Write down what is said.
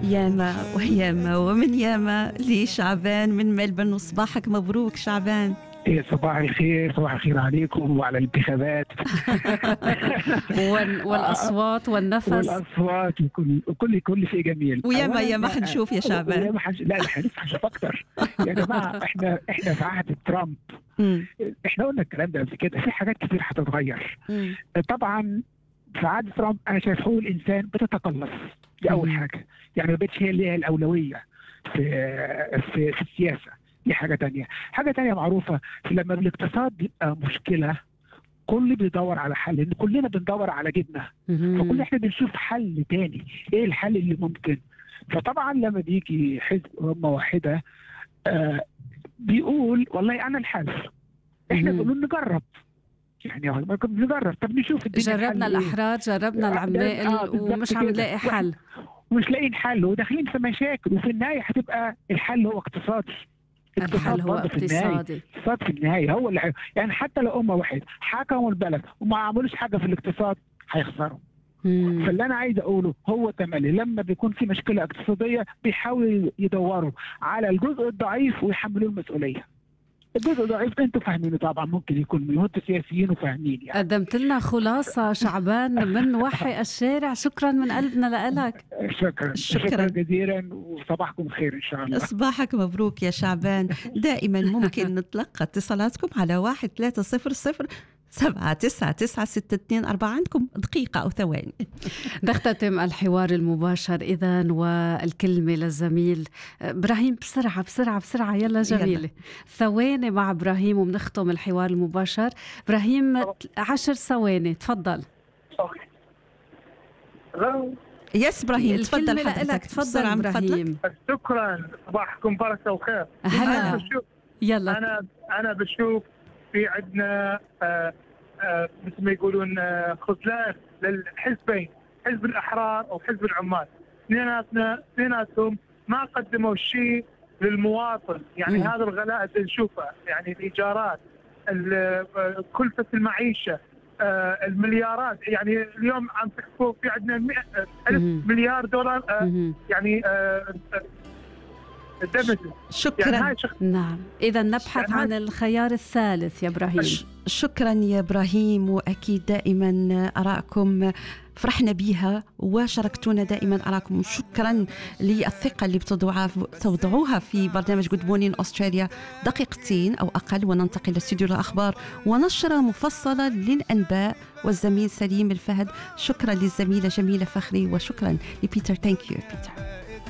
ياما وياما ومن ياما لشعبان من ملبن وصباحك مبروك شعبان إيه صباح الخير صباح الخير عليكم وعلى الانتخابات وال- والاصوات والنفس والاصوات وكل وكل كل شيء جميل وياما أولاً، ياما حنشوف يا شعبان. وياما حنش... لا لا حنشوف حنشوف اكتر يا جماعه احنا احنا في عهد ترامب مم. احنا قلنا الكلام ده قبل كده في حاجات كتير هتتغير مم. طبعا في عهد ترامب انا شايف حقوق الانسان بتتقلص دي اول مم. حاجه يعني ما بقتش هي اللي هي الاولويه في في, في السياسه دي حاجه تانية حاجه تانية معروفه لما الاقتصاد بيبقى مشكله كل بيدور على حل لان كلنا بندور على جبنه مهم. فكل احنا بنشوف حل تاني ايه الحل اللي ممكن فطبعا لما بيجي حزب امه واحده آه بيقول والله انا الحل احنا مم. بنقول نجرب يعني هو نجرب طب نشوف الدنيا جربنا الحل إيه؟ الاحرار جربنا آه، العمال آه، بالظبط ومش عم كده. نلاقي حل ومش لاقيين حل وداخلين في مشاكل وفي النهايه هتبقى الحل هو اقتصادي الحل هو برضه في النهايه اقتصادي اقتصاد في النهايه هو اللي حي... يعني حتى لو امه واحده حكموا البلد وما عملوش حاجه في الاقتصاد هيخسروا مم. فاللي انا عايز اقوله هو تملي لما بيكون في مشكله اقتصاديه بيحاولوا يدوروا على الجزء الضعيف ويحملوه المسؤوليه الجزء الضعيف انتوا فاهمينه طبعا ممكن يكون من انتوا سياسيين وفاهمين يعني قدمت لنا خلاصة شعبان من وحي الشارع شكرا من قلبنا لك شكرا شكراً. شكرا جزيلا وصباحكم خير ان شاء الله صباحك مبروك يا شعبان دائما ممكن نتلقى اتصالاتكم على واحد ثلاثة صفر صفر سبعة تسعة تسعة ستة اثنين أربعة عندكم دقيقة أو ثواني نختتم الحوار المباشر إذا والكلمة للزميل إبراهيم بسرعة بسرعة بسرعة يلا جميلة ثواني مع إبراهيم وبنختم الحوار المباشر إبراهيم عشر ثواني تفضل يس إبراهيم تفضل الكلمة حضرتك لك تفضل بسرعة من فضلك. إبراهيم شكرا صباحكم بركه وخير هلا انا بشوف يلا انا انا بشوف في عندنا آه، آه، مثل ما يقولون آه، خذلان للحزبين حزب الاحرار وحزب العمال اثنيناتنا اثنيناتهم ما قدموا شيء للمواطن يعني مم. هذا الغلاء اللي نشوفه يعني الايجارات ال- آه، كلفه المعيشه آه، المليارات يعني اليوم عم تحكوا في عندنا 100 ألف مم. مليار دولار آه، مهم. يعني آه، آه، deficit. يعني شكرا هاي شخ... نعم إذا نبحث يعني عن الخيار الثالث يا إبراهيم ش- شكرا يا ابراهيم واكيد دائما ارائكم فرحنا بها وشاركتونا دائما ارائكم شكرا للثقه اللي بتوضعوها توضعوها في برنامج جود مورنين استراليا دقيقتين او اقل وننتقل لاستوديو الاخبار ونشره مفصله للانباء والزميل سليم الفهد شكرا للزميله جميله فخري وشكرا لبيتر ثانك يو بيتر